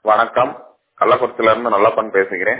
வணக்கம் கள்ளக்குறிச்சியில இருந்து நல்லப்பன் பேசுகிறேன்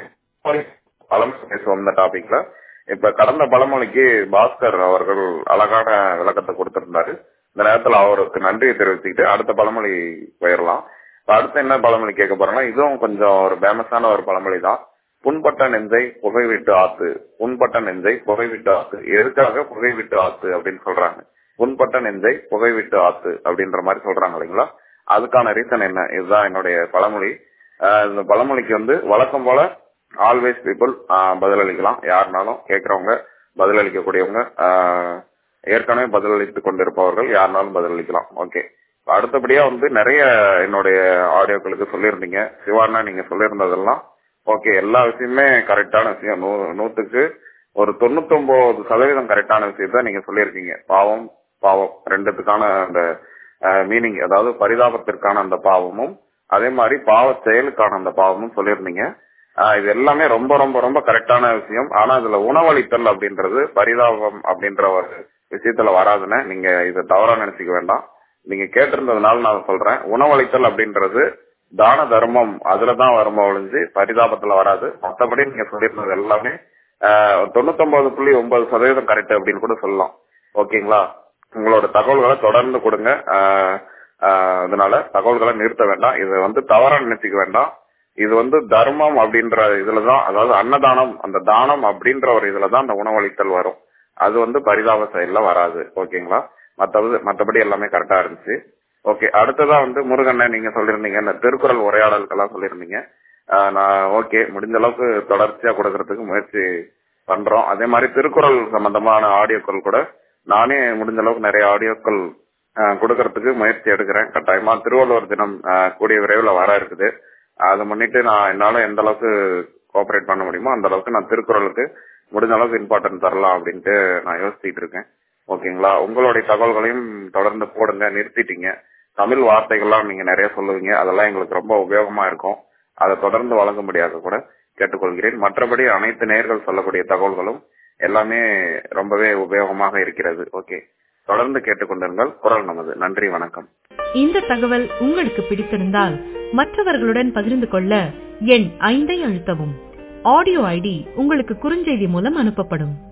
பழமொழி பேசுவோம் இந்த டாபிக்ல இப்ப கடந்த பழமொழிக்கு பாஸ்கர் அவர்கள் அழகான விளக்கத்தை கொடுத்திருந்தாரு இந்த நேரத்துல அவருக்கு நன்றியை தெரிவிச்சுக்கிட்டு அடுத்த பழமொழி போயிடலாம் இப்ப அடுத்து என்ன பழமொழி கேட்க போறோம்னா இதுவும் கொஞ்சம் ஒரு ஃபேமஸான ஒரு பழமொழி தான் புண்பட்ட நெஞ்சை புகை விட்டு ஆத்து புண்பட்ட நெஞ்சை புகை விட்டு ஆத்து எதுக்காக புகை விட்டு ஆத்து அப்படின்னு சொல்றாங்க புண்பட்ட நெஞ்சை புகை விட்டு ஆத்து அப்படின்ற மாதிரி சொல்றாங்க இல்லைங்களா அதுக்கான ரீசன் என்ன இதுதான் என்னுடைய பழமொழி ஆஹ் இந்த பழமொழிக்கு வந்து வழக்கம் போல ஆல்வேஸ் பீப்புள் பதிலளிக்கலாம் யாருனாலும் கேட்கறவங்க பதிலளிக்கக்கூடியவங்க ஆஹ் ஏற்கனவே பதிலளித்துக் கொண்டிருப்பவர்கள் யாருனாலும் பதிலளிக்கலாம் ஓகே அடுத்தபடியா வந்து நிறைய என்னுடைய ஆடியோக்களுக்கு சொல்லியிருந்தீங்க சிவானா நீங்க சொல்லியிருந்ததெல்லாம் ஓகே எல்லா விஷயமே கரெக்டான விஷயம் நூ- நூத்துக்கு ஒரு தொண்ணூத்தி ஒன்பது சதவீதம் கரெக்டான விஷயத்த நீங்க சொல்லியிருக்கீங்க பாவம் பாவம் ரெண்டுத்துக்கான அந்த மீனிங் அதாவது பரிதாபத்திற்கான அந்த பாவமும் அதே மாதிரி பாவ செயலுக்கான அந்த பாவமும் சொல்லியிருந்தீங்க ஆஹ் இது எல்லாமே ரொம்ப ரொம்ப ரொம்ப கரெக்டான விஷயம் ஆனா இதுல உணவளித்தல் அப்படின்றது பரிதாபம் அப்படின்ற ஒரு விஷயத்துல வராதுன்னு நீங்க இதை தவறா நினைச்சுக்க வேண்டாம் நீங்க கேட்டிருந்ததுனால நான் சொல்றேன் உணவளித்தல் அப்படின்றது தான தர்மம் அதுலதான் வருமா ஒழிஞ்சு பரிதாபத்துல வராது மத்தபடி நீங்க சொல்லியிருந்தது எல்லாமே தொண்ணூத்தொன்பது புள்ளி ஒன்பது சதவீதம் கரெக்ட் அப்படின்னு கூட சொல்லலாம் ஓகேங்களா உங்களோட தகவல்களை தொடர்ந்து கொடுங்க ஆஹ் ஆஹ் அதனால தகவல்களை நிறுத்த வேண்டாம் இதை வந்து தவறா நினைச்சுக்க வேண்டாம் இது வந்து தர்மம் அப்படின்ற இதுலதான் அதாவது அன்னதானம் அந்த தானம் அப்படின்ற ஒரு இதுலதான் அந்த உணவளித்தல் வரும் அது வந்து பரிதாப செயல்ல வராது ஓகேங்களா மத்தபடி மத்தபடி எல்லாமே கரெக்டா இருந்துச்சு ஓகே அடுத்ததா வந்து முருகண்ணன் நீங்க சொல்லியிருந்தீங்க இந்த திருக்குறள் உரையாடலுக்கெல்லாம் சொல்லியிருந்தீங்க ஆஹ் நான் ஓகே முடிஞ்ச அளவுக்கு தொடர்ச்சியா கொடுக்கறதுக்கு முயற்சி பண்றோம் அதே மாதிரி திருக்குறள் சம்பந்தமான ஆடியோக்கள் கூட நானே முடிஞ்ச அளவுக்கு நிறைய ஆடியோக்கள் ஆஹ் கொடுக்கறதுக்கு முயற்சி எடுக்கிறேன் கட்டாயமா திருவள்ளுவர் தினம் ஆஹ் கூடிய விரைவில் வர இருக்குது அதை முன்னிட்டு நான் என்னால எந்த அளவுக்கு கோஆபரேட் பண்ண முடியுமோ அந்த அளவுக்கு நான் திருக்குறளுக்கு முடிஞ்ச அளவுக்கு இம்பார்ட்டன்ட் தரலாம் அப்படின்ட்டு நான் யோசிச்சுட்டு இருக்கேன் ஓகேங்களா உங்களுடைய தகவல்களையும் தொடர்ந்து போடுங்க நிறுத்திட்டீங்க தமிழ் வார்த்தைகள்லாம் நீங்க நிறைய சொல்லுவீங்க அதெல்லாம் எங்களுக்கு ரொம்ப உபயோகமா இருக்கும் அதை தொடர்ந்து வழங்கும்படியாக கூட கேட்டுக்கொள்கிறேன் மற்றபடி அனைத்து நேர்கள் சொல்லக்கூடிய தகவல்களும் எல்லாமே ரொம்பவே உபயோகமாக இருக்கிறது ஓகே தொடர்ந்து கேட்டுக்கொண்டிருங்கள் குரல் நமது நன்றி வணக்கம் இந்த தகவல் உங்களுக்கு பிடித்திருந்தால் மற்றவர்களுடன் பகிர்ந்து கொள்ள எண் ஐந்தை அழுத்தவும் ஆடியோ ஐடி உங்களுக்கு குறுஞ்செய்தி மூலம் அனுப்பப்படும்